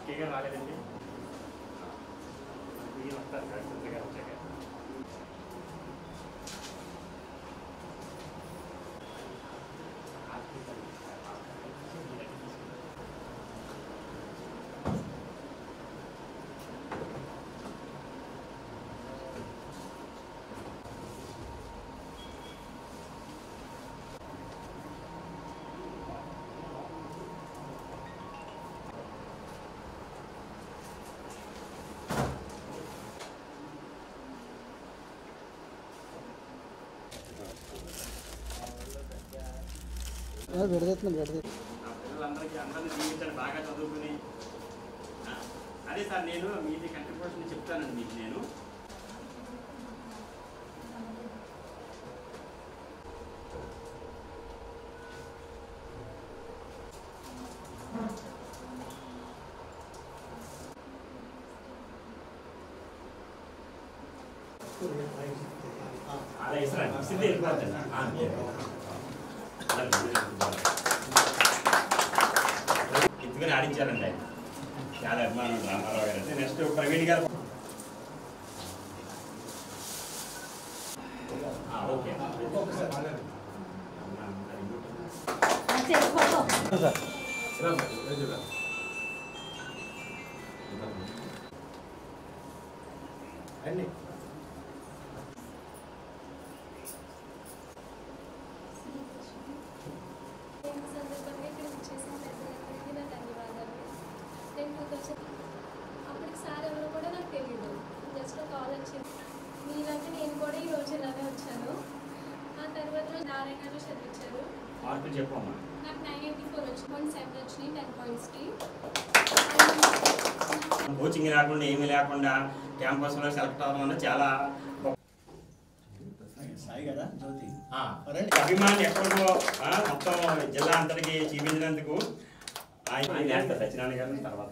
కేగా రాలేదండి ఈయన వస్తారు సార్ కొద్దిగా వచ్చాక విడదెత్తున్నాం విడదెత్తున్నాం నా పిల్లలందరికీ అందరినీ జీవించండి బాగా చదువుకుని ఆ, అదే సార్ నేను మీది కంట్రిబ్యూషన్ చెప్తానండి మీకు నేను అలా ఇస్తారా సిద్ధి వెళ్ళిపోతుంది ఆ, ఎత్తుకుని ఆడించారండి ఆయన చాలా అభిమానం రామారావు గారు అంటే నెక్స్ట్ ప్రవీణ్ గారు ఆ, ఓకే నేను సందర్భంగా ఇక్కడికి చేసిన పెద్దలందరికీ నా ధన్యవాదాలు నేను టూ థౌసండ్ అప్పటికి సార్ ఎవరో కూడా నాకు తెలియదు జస్ట్ కాల్ వచ్చింది మీలాంటి నేను కూడా ఈ రోజు ఇలానే వచ్చాను ఆ తర్వాత రోజు నారాయణలో చదివించారు మార్కులు చెప్పమ్మా నాకు నైన్ ఎయిటీ ఫోర్ వచ్చి పాయింట్ సెవెన్ వచ్చినాయి టెన్ పాయింట్స్కి కోచింగ్ లేకుండా ఏమీ లేకుండా క్యాంపస్లో సెలెక్ట్ అవ్వడం అనేది చాలా గొప్ప సాయి కదా జ్యోతి ఆ, అభిమాని ఎక్కడికో ఆ, మొత్తం జిల్లా అంతటికి చూపించినందుకు ఆయన ఆయన వేస్తారు సత్యనారాయణ గారిని తర్వాత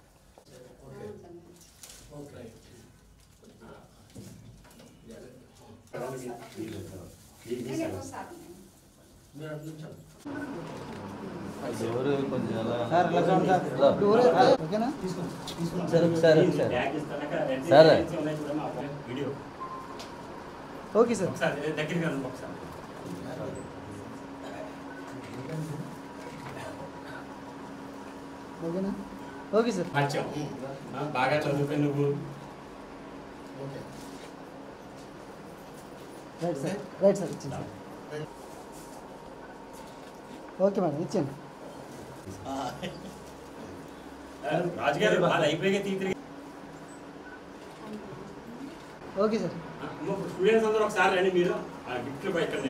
ఎవరు కొంచెం అలా సార్ ఇలా చూడండి సార్ ఇలా. డోర్ అయితే ఓకేనా సరే సరే సరే బ్యాగ్ ఇస్తానక రెండు సరే. డీటెయిల్స్ ఉన్నాయి చూడమ్మా, ఆ వీడియో ఓకే సార్ ఒకసారి దగ్గరికి రండి ఒకసారి ఓకేనా ఓకే సార్ పరిచయం ఆ, బాగా చదువుకుని నువ్వు రైట్ సార్ రైట్ సార్ ఇచ్చింది సార్ ఓకే మేడం ఇచ్చాను రాజుగారు వాళ్ళు అయిపోయాక తీతిరి ఓకే సార్ స్టూడెంట్స్ అందరూ ఒకసారి రండి మీరు ఆ గిఫ్ట్లు పై ఇక్కడ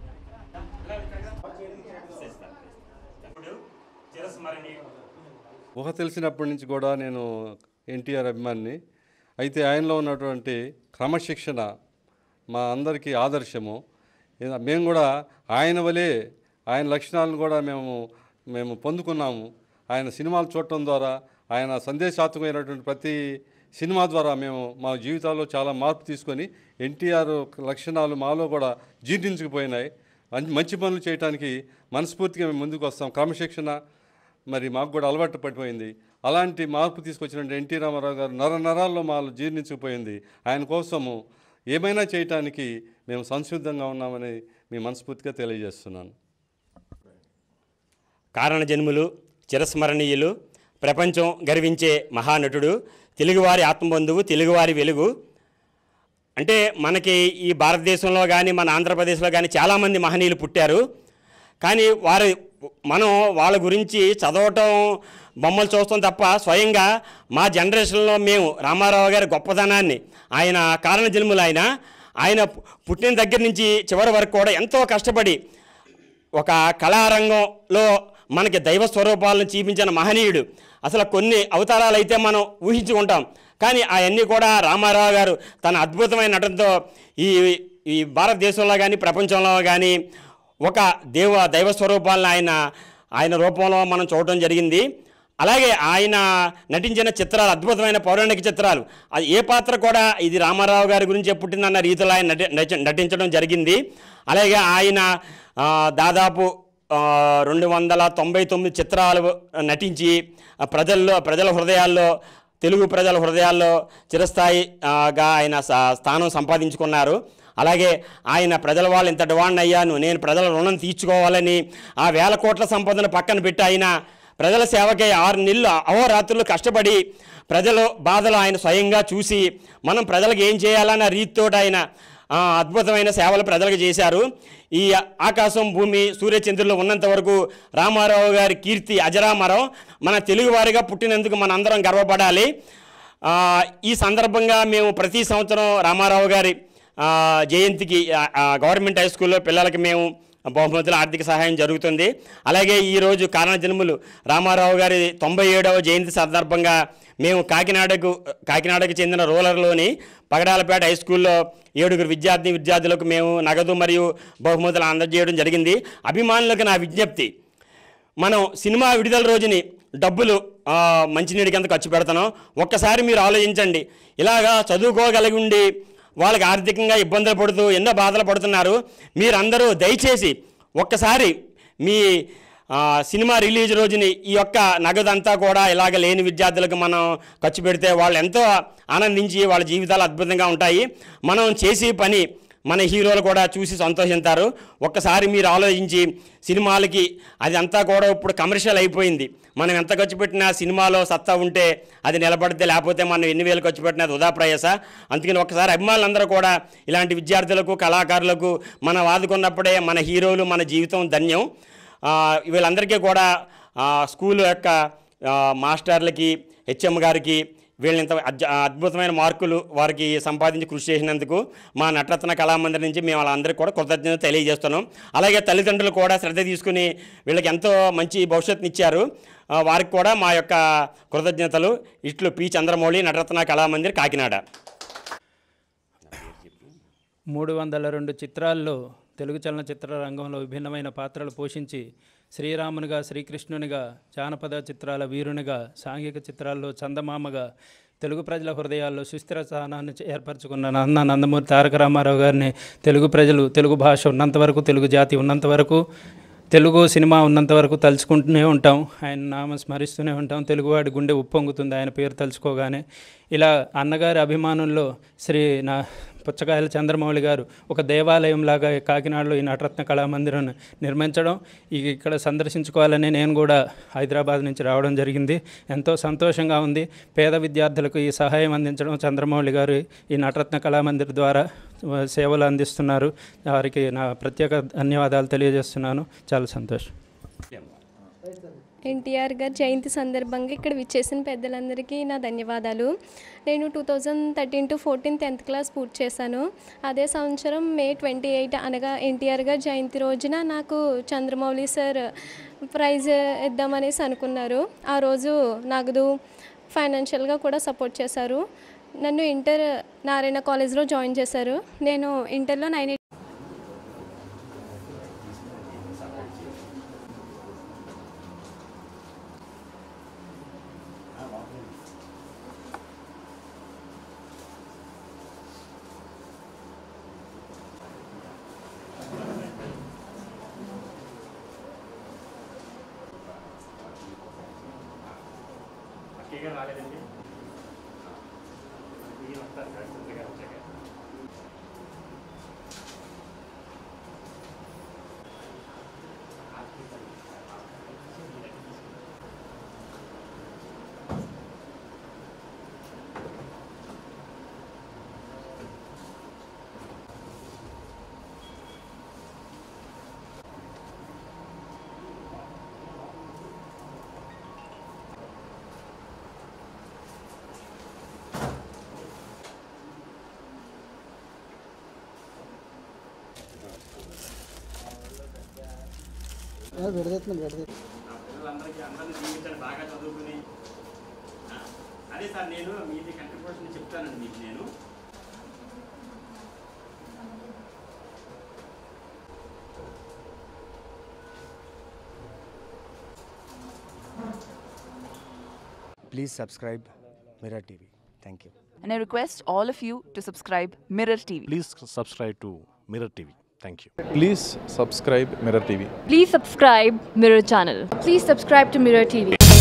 ఇప్పుడు చిరస్మరణి ఊహ తెలిసినప్పటి నుంచి కూడా నేను ఎన్టీఆర్ అభిమాని అయితే ఆయనలో ఉన్నటువంటి క్రమశిక్షణ మా అందరికీ ఆదర్శము ఏ- మేము కూడా ఆయన వలె ఆయన లక్షణాలను కూడా మేము మేము పొందుకున్నాము ఆయన సినిమాలు చూడటం ద్వారా ఆయన సందేశాత్మకమైనటువంటి ప్రతి సినిమా ద్వారా మేము మా జీవితాల్లో చాలా మార్పు తీసుకొని ఎన్టీఆర్ లక్షణాలు మాలో కూడా జీర్ణించుకుపోయినాయి మంచి మంచి పనులు చేయడానికి మనస్ఫూర్తిగా మేము ముందుకు వస్తాం క్రమశిక్షణ మరి మాకు కూడా అలవాటు పడిపోయింది అలాంటి మార్పు తీసుకొచ్చినటువంటి ఎన్టీ రామారావు గారు నర నరాల్లో మాలో జీర్ణించిపోయింది ఆయన కోసము ఏమైనా చేయటానికి మేము సంసిద్ధంగా ఉన్నామని మీ మనస్ఫూర్తిగా తెలియజేస్తున్నాను కారణ జన్ములు చిరస్మరణీయులు ప్రపంచం గర్వించే మహానటుడు తెలుగువారి ఆత్మబంధువు తెలుగువారి వెలుగు అంటే మనకి ఈ భారతదేశంలో కానీ మన ఆంధ్రప్రదేశ్లో కానీ చాలామంది మహనీయులు పుట్టారు కానీ వారి మనం వాళ్ళ గురించి చదవటం బొమ్మలు చూస్తాం తప్ప స్వయంగా మా జనరేషన్లో మేము రామారావు గారి గొప్పతనాన్ని ఆయన కారణ జన్ములు ఆయన ఆయన పు- పుట్టిన దగ్గర నుంచి చివరి వరకు కూడా ఎంతో కష్టపడి ఒక కళారంగంలో మనకి దైవ స్వరూపాలను చూపించిన మహనీయుడు అసలు కొన్ని అవతారాలు అయితే మనం ఊహించుకుంటాం కానీ అవన్నీ కూడా రామారావు గారు తన అద్భుతమైన నటనతో ఈ ఈ భారతదేశంలో కానీ ప్రపంచంలో కానీ ఒక దేవ దైవ స్వరూపాలను ఆయన ఆయన రూపంలో మనం చూడటం జరిగింది అలాగే ఆయన నటించిన చిత్రాలు అద్భుతమైన పౌరాణిక చిత్రాలు అది ఏ పాత్ర కూడా ఇది రామారావు గారి గురించి పుట్టిందన్న రీతిలో ఆయన నటి నటి- నటించడం జరిగింది అలాగే ఆయన ఆ, దాదాపు ఆ, రెండు వందల తొంభై తొమ్మిది చిత్రాలు నటించి ఆ, ప్రజల్లో ప్రజల హృదయాల్లో తెలుగు ప్రజల హృదయాల్లో చిరస్థాయిగా ఆయన స- స్థానం సంపాదించుకున్నారు అలాగే ఆయన ప్రజల వాళ్ళు ఇంత డివాండ్ అయ్యాను నేను ప్రజల రుణం తీర్చుకోవాలని ఆ వేల కోట్ల సంపదను పక్కన పెట్టి ఆయన ప్రజల సేవకై ఆరు నెలలు అహోరాత్రులు కష్టపడి ప్రజల బాధలు ఆయన స్వయంగా చూసి మనం ప్రజలకు ఏం చేయాలన్న రీతితో ఆయన ఆ, అద్భుతమైన సేవలు ప్రజలకు చేశారు ఈ ఆకాశం భూమి సూర్యచంద్రులు ఉన్నంత వరకు రామారావు గారి కీర్తి అజరామరం మన తెలుగువారిగా పుట్టినందుకు మన అందరం గర్వపడాలి ఆ, ఈ సందర్భంగా మేము ప్రతి సంవత్సరం రామారావు గారి ఆ, జయంతికి ఆ, ఆ, గవర్నమెంట్ హై స్కూల్లో పిల్లలకి మేము బహుమతుల ఆర్థిక సహాయం జరుగుతుంది అలాగే ఈరోజు కారణ జన్ములు రామారావు గారి తొంభై ఏడవ జయంతి సందర్భంగా మేము కాకినాడకు కాకినాడకు చెందిన రూరల్లోని పగడాలపేట హై స్కూల్లో ఏడుగురు విద్యార్థి విద్యార్థులకు మేము నగదు మరియు బహుమతులు అందజేయడం జరిగింది అభిమానులకు నా విజ్ఞప్తి మనం సినిమా విడుదల రోజుని డబ్బులు ఆ, మంచినీటికి ఎంత ఖర్చు పెడతానో ఒక్కసారి మీరు ఆలోచించండి ఇలాగా చదువుకోగలిగి ఉండి వాళ్ళకి ఆర్థికంగా ఇబ్బందులు పడుతూ ఎన్నో బాధలు పడుతున్నారు మీరందరూ దయచేసి ఒక్కసారి మీ ఆ, సినిమా రిలీజ్ రోజుని ఈ యొక్క నగదంతా కూడా ఇలాగ లేని విద్యార్థులకు మనం ఖర్చు పెడితే వాళ్ళు ఎంతో ఆనందించి వాళ్ళ జీవితాలు అద్భుతంగా ఉంటాయి మనం చేసే పని మన హీరోలు కూడా చూసి సంతోషిస్తారు ఒక్కసారి మీరు ఆలోచించి సినిమాలకి అది అంతా కూడా ఇప్పుడు కమర్షియల్ అయిపోయింది మనం ఎంత ఖర్చు పెట్టినా సినిమాలో సత్తా ఉంటే అది నిలబడితే లేకపోతే మనం ఎన్ని వేలు ఖర్చు పెట్టినా అది వృధా ప్రయాస అందుకని ఒక్కసారి అభిమానులందరూ కూడా ఇలాంటి విద్యార్థులకు కళాకారులకు మనం ఆదుకున్నప్పుడే మన హీరోలు మన జీవితం ధన్యం ఆ, వీళ్ళందరికీ కూడా ఆ, స్కూల్ యొక్క ఆ, మాస్టర్లకి హెచ్ఎం గారికి వీళ్ళని ఇంత అద్జ- అద్భుతమైన మార్కులు వారికి సంపాదించి కృషి చేసినందుకు మా నటరత్న కళామందిర్ నుంచి మేము వాళ్ళందరికీ కూడా కృతజ్ఞత తెలియజేస్తున్నాం అలాగే తల్లిదండ్రులు కూడా శ్రద్ధ తీసుకుని వీళ్ళకి ఎంతో మంచి భవిష్యత్తుని ఇచ్చారు ఆ, వారికి కూడా మా యొక్క కృతజ్ఞతలు ఇట్లు పి చంద్రమౌళి నటరత్న కళామందిర్ కాకినాడ మూడు వందల రెండు చిత్రాల్లో తెలుగు చలనచిత్ర రంగంలో విభిన్నమైన పాత్రలు పోషించి శ్రీరామునిగా శ్రీకృష్ణునిగా జానపద చిత్రాల వీరునిగా సాంఘిక చిత్రాల్లో చందమామగా తెలుగు ప్రజల హృదయాల్లో సుస్థిర స్థానాన్ని చే- ఏర్పరచుకున్న నాన్న నందమూరి తారక రామారావు గారిని తెలుగు ప్రజలు తెలుగు భాష ఉన్నంత వరకు తెలుగు జాతి ఉన్నంత వరకు తెలుగు సినిమా ఉన్నంత వరకు తలుచుకుంటూనే ఉంటాం ఆయన నామ స్మరిస్తూనే ఉంటాం తెలుగువాడి గుండె ఉప్పొంగుతుంది ఆయన పేరు తలుచుకోగానే ఇలా అన్నగారి అభిమానుల్లో శ్రీ నా పుచ్చకాయల చంద్రమౌళి గారు ఒక దేవాలయం లాగా కాకినాడలో ఈ నటరత్న కళామందిరం నిర్మించడం ఈ ఇక్కడ సందర్శించుకోవాలని నేను కూడా హైదరాబాద్ నుంచి రావడం జరిగింది ఎంతో సంతోషంగా ఉంది పేద విద్యార్థులకు ఈ సహాయం అందించడం చంద్రమౌళి గారు ఈ నటరత్న కళామందిర్ ద్వారా ఆ, సేవలు అందిస్తున్నారు వారికి నా ప్రత్యేక ధన్యవాదాలు తెలియజేస్తున్నాను చాలా సంతోషం ఎన్టీఆర్ గారి జయంతి సందర్భంగా ఇక్కడ విచ్చేసిన పెద్దలందరికీ నా ధన్యవాదాలు నేను two thousand thirteen to fourteen tenth class పూర్తి చేశాను అదే సంవత్సరం మే ట్వంటీ ఎయిట్ అనగా ఎన్టీఆర్ గారి జయంతి రోజున నాకు చంద్రమౌళి సార్ ప్రైజ్ ఇద్దామనేసి అనుకున్నారు ఆ రోజు నగదు ఫైనాన్షియల్గా కూడా సపోర్ట్ చేశారు నన్ను ఇంటర్ నారాయణ కాలేజ్లో జాయిన్ చేశారు నేను ఇంటర్లో నైన్ విడదెత్తున్నాను విడదెత్తు పిల్లలందరికీ అందరినీ జీవించండి బాగా చదువుకుని ఆ, అదే సార్ నేను మీది కంట్రిబ్యూషన్ చెప్తానండి మీకు నేను Please subscribe Mirror TV. Thank you. And I request all of you to subscribe Mirror TV. Please subscribe to Mirror TV. Thank you. Please subscribe Mirror TV. Please subscribe Mirror channel. Please subscribe to Mirror TV.